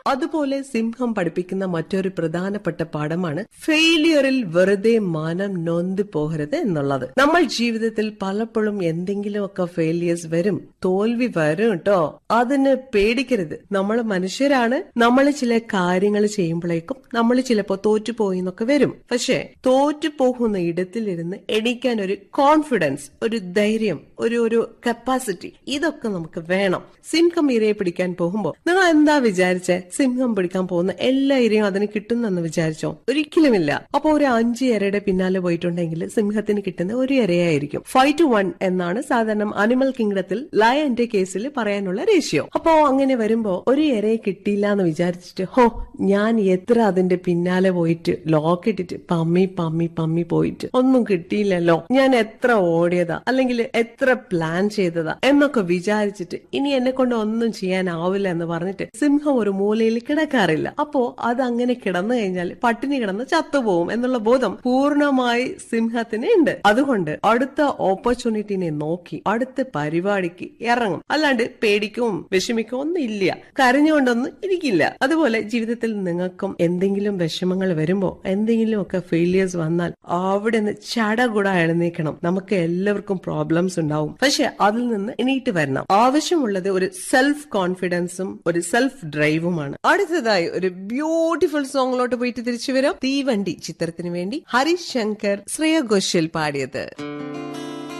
അതുപോലെ സിംഹം പഠിപ്പിക്കുന്ന മറ്റൊരു പ്രധാനപ്പെട്ട പാഠമാണ് ഫെയിലിയറിൽ വെറുതെ മാനം നൊന്ത് പോകരുത് എന്നുള്ളത് നമ്മൾ ജീവിതത്തിൽ പലപ്പോഴും എന്തെങ്കിലുമൊക്കെ ഫെയിലിയേഴ്സ് വരും തോൽവി വരും കേട്ടോ അതിന് പേടിക്കരുത് നമ്മൾ മനുഷ്യരാണ് നമ്മൾ ചില കാര്യങ്ങൾ ചെയ്യുമ്പോഴേക്കും നമ്മൾ ചിലപ്പോ തോറ്റുപോയി എന്നൊക്കെ വരും പക്ഷെ തോറ്റു പോകുന്ന ഇടത്തിലിരുന്ന് എണീക്കാൻ ഒരു കോൺഫിഡൻസ് ഒരു ധൈര്യം ഒരു ഒരു കപ്പാസിറ്റി ഇതൊക്കെ നമുക്ക് വേണം സിംഹം ഇരയെ പിടിക്കാൻ പോകുമ്പോ നിങ്ങൾ എന്താ വിചാരിച്ചേ സിംഹം പിടിക്കാൻ പോകുന്ന എല്ലാ ഇരയും അതിന് കിട്ടുന്നെന്ന് വിചാരിച്ചോ ഒരിക്കലുമില്ല അപ്പൊ ഒരു അഞ്ച് ഇരയുടെ പിന്നാലെ പോയിട്ടുണ്ടെങ്കിൽ സിംഹത്തിന് കിട്ടുന്ന ഒരു ഇരയായിരിക്കും ഫൈവ് ടു വൺ എന്നാണ് സാധാരണ അനിമൽ കിങ്ഡത്തിൽ ലയന്റെ കേസിൽ പറയാനുള്ള റേഷ്യോ അപ്പോ അങ്ങനെ വരുമ്പോ ഒരു ഇരയെ കിട്ടിയില്ല എന്ന് വിചാരിച്ചിട്ട് ഹോ ഞാൻ എത്ര അതിന്റെ പിന്നാലെ പോയിട്ട് ലോക്ക് ഇട്ടിട്ട് പമ്മി പമ്മി പമ്മി പോയിട്ട് ഒന്നും കിട്ടിയില്ലല്ലോ ഞാൻ എത്ര ഓടിയതാ അല്ലെങ്കിൽ എത്ര പ്ലാൻ ചെയ്തതാ എന്നൊക്കെ വിചാരിച്ചിട്ട് ഇനി എന്നെ കൊണ്ട് ഒന്നും ചെയ്യാനാവില്ല എന്ന് പറഞ്ഞിട്ട് സിംഹം ഒരു മൂലയിൽ കിടക്കാറില്ല അപ്പോ അത് അങ്ങനെ കിടന്നു കഴിഞ്ഞാൽ പട്ടിണി കിടന്ന് ചത്തുപോകും എന്നുള്ള ബോധം പൂർണ്ണമായി സിംഹത്തിന് ഉണ്ട് അതുകൊണ്ട് അടുത്ത ഓപ്പർച്യൂണിറ്റിനെ നോക്കി അടുത്ത പരിപാടിക്ക് ഇറങ്ങും അല്ലാണ്ട് പേടിക്കും വിഷമിക്കും ഒന്നും ഇല്ല കരഞ്ഞുകൊണ്ടൊന്നും ഇരിക്കില്ല അതുപോലെ ജീവിതത്തിൽ നിങ്ങൾക്കും എന്തെങ്കിലും വിഷമങ്ങൾ വരുമ്പോ എന്തെങ്കിലും ഒക്കെ ഫെയിലിയേഴ്സ് വന്നാൽ അവിടെ നിന്ന് ചടകുട എഴുന്നേക്കണം നമുക്ക് എല്ലാവർക്കും പ്രോബ്ലംസ് ഉണ്ടാവും പക്ഷെ അതിൽ നിന്ന് എണീറ്റ് വരണം ആവശ്യമുള്ളത് ഒരു സെൽഫ് കോൺഫിഡൻസും ഒരു സെൽഫ് ഡ്രൈവുമാണ് അടുത്തതായി ഒരു ബ്യൂട്ടിഫുൾ സോങ്ങിലോട്ട് പോയിട്ട് തിരിച്ചു വരാം തീവണ്ടി ചിത്രത്തിന് വേണ്ടി ഹരിശങ്കർ ശ്രേയ ഘോഷൽ പാടിയത്